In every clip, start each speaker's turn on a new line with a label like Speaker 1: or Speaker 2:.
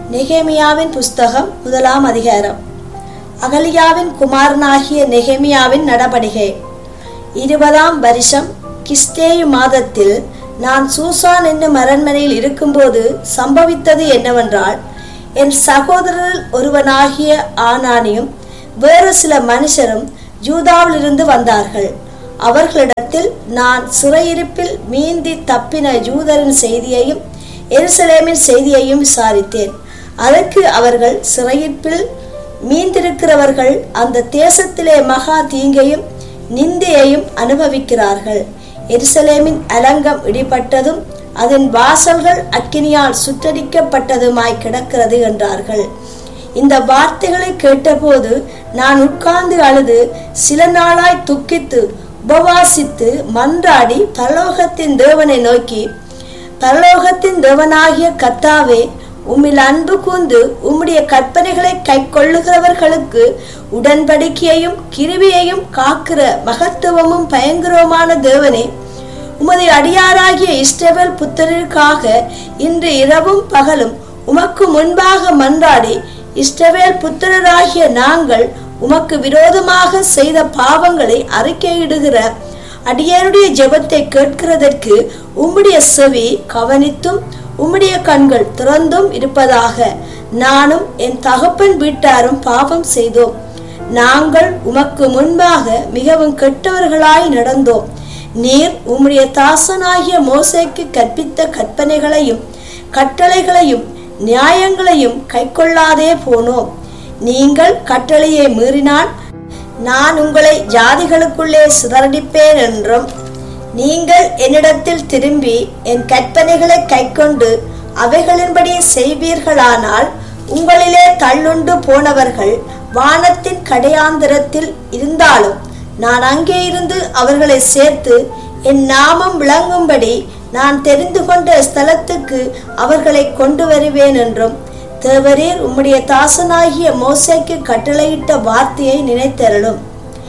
Speaker 1: நெகேமியாவின் புஸ்தகம் முதலாம் அதிகாரம் அகலியாவின் குமாரனாகிய நெகேமியாவின் நடபடிகை இருபதாம் வருஷம் கிஸ்தேயு மாதத்தில் நான் சூசான் என்னும் அரண்மனையில் இருக்கும்போது சம்பவித்தது என்னவென்றால் என் சகோதரரில் ஒருவனாகிய ஆனானியும் வேறு சில மனுஷரும் யூதாவிலிருந்து வந்தார்கள் அவர்களிடத்தில் நான் சிறையிருப்பில் மீந்தி தப்பின யூதரின் செய்தியையும் எருசலேமின் செய்தியையும் விசாரித்தேன் அதற்கு அவர்கள் சிறையிருப்பில் மீந்திருக்கிறவர்கள் அந்த தேசத்திலே மகா தீங்கையும் நிந்தையையும் அனுபவிக்கிறார்கள் எருசலேமின் அலங்கம் இடிபட்டதும் அதன் வாசல்கள் அக்கினியால் சுற்றடிக்கப்பட்டதுமாய் கிடக்கிறது என்றார்கள் இந்த வார்த்தைகளை கேட்டபோது நான் உட்கார்ந்து அழுது சில நாளாய் துக்கித்து உபவாசித்து மன்றாடி பரலோகத்தின் தேவனை நோக்கி பரலோகத்தின் தேவனாகிய கத்தாவே உம்மில் அன்பு கூர்ந்து உம்முடைய கற்பனைகளை கை கொள்ளுகிறவர்களுக்கு உடன்படிக்கையையும் கிருவியையும் காக்கிற மகத்துவமும் பயங்கரமான தேவனே உமது அடியாராகிய இஸ்ரவேல் புத்தருக்காக இன்று இரவும் பகலும் உமக்கு முன்பாக மன்றாடி இஸ்ரவேல் புத்திரராகிய நாங்கள் உமக்கு விரோதமாக செய்த பாவங்களை அறிக்கையிடுகிற அடியாருடைய ஜெபத்தை கேட்கிறதற்கு உம்முடைய செவி கவனித்தும் உம்முடைய கண்கள் திறந்தும் இருப்பதாக நானும் என் தகப்பன் வீட்டாரும் பாவம் செய்தோம் நாங்கள் உமக்கு முன்பாக மிகவும் கெட்டவர்களாய் நடந்தோம் நீர் உம்முடைய தாசனாகிய மோசைக்கு கற்பித்த கற்பனைகளையும் கட்டளைகளையும் நியாயங்களையும் கைக்கொள்ளாதே போனோம் நீங்கள் கட்டளையை மீறினால் நான் உங்களை ஜாதிகளுக்குள்ளே சிதறடிப்பேன் என்றும் நீங்கள் என்னிடத்தில் திரும்பி என் கற்பனைகளை கைக்கொண்டு அவைகளின்படி செய்வீர்களானால் உங்களிலே தள்ளுண்டு போனவர்கள் வானத்தின் கடையாந்திரத்தில் இருந்தாலும் நான் அங்கே இருந்து அவர்களை சேர்த்து என் நாமம் விளங்கும்படி நான் தெரிந்து கொண்ட ஸ்தலத்துக்கு அவர்களை கொண்டு வருவேன் என்றும் தேவரீர் உம்முடைய தாசனாகிய மோசைக்கு கட்டளையிட்ட வார்த்தையை நினைத்தருளும்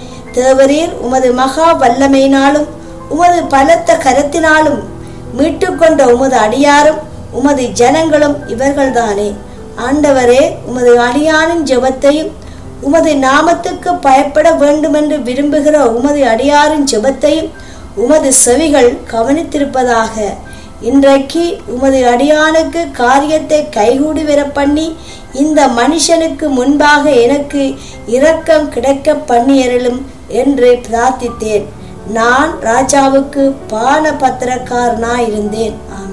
Speaker 1: தேவரீர் உமது மகா வல்லமையினாலும் உமது பலத்த கரத்தினாலும் மீட்டுக்கொண்ட உமது அடியாரும் உமது ஜனங்களும் இவர்கள்தானே ஆண்டவரே உமது அடியானின் ஜெபத்தையும் உமது நாமத்துக்கு பயப்பட வேண்டுமென்று விரும்புகிற உமது அடியாரின் ஜெபத்தையும் உமது செவிகள் கவனித்திருப்பதாக இன்றைக்கு உமது அடியானுக்கு காரியத்தை கைகூடி வர பண்ணி இந்த மனுஷனுக்கு முன்பாக எனக்கு இரக்கம் கிடைக்க பண்ணியருளும் என்று பிரார்த்தித்தேன் நான் ராஜாவுக்கு பான பத்திரக்காரனாயிருந்தேன்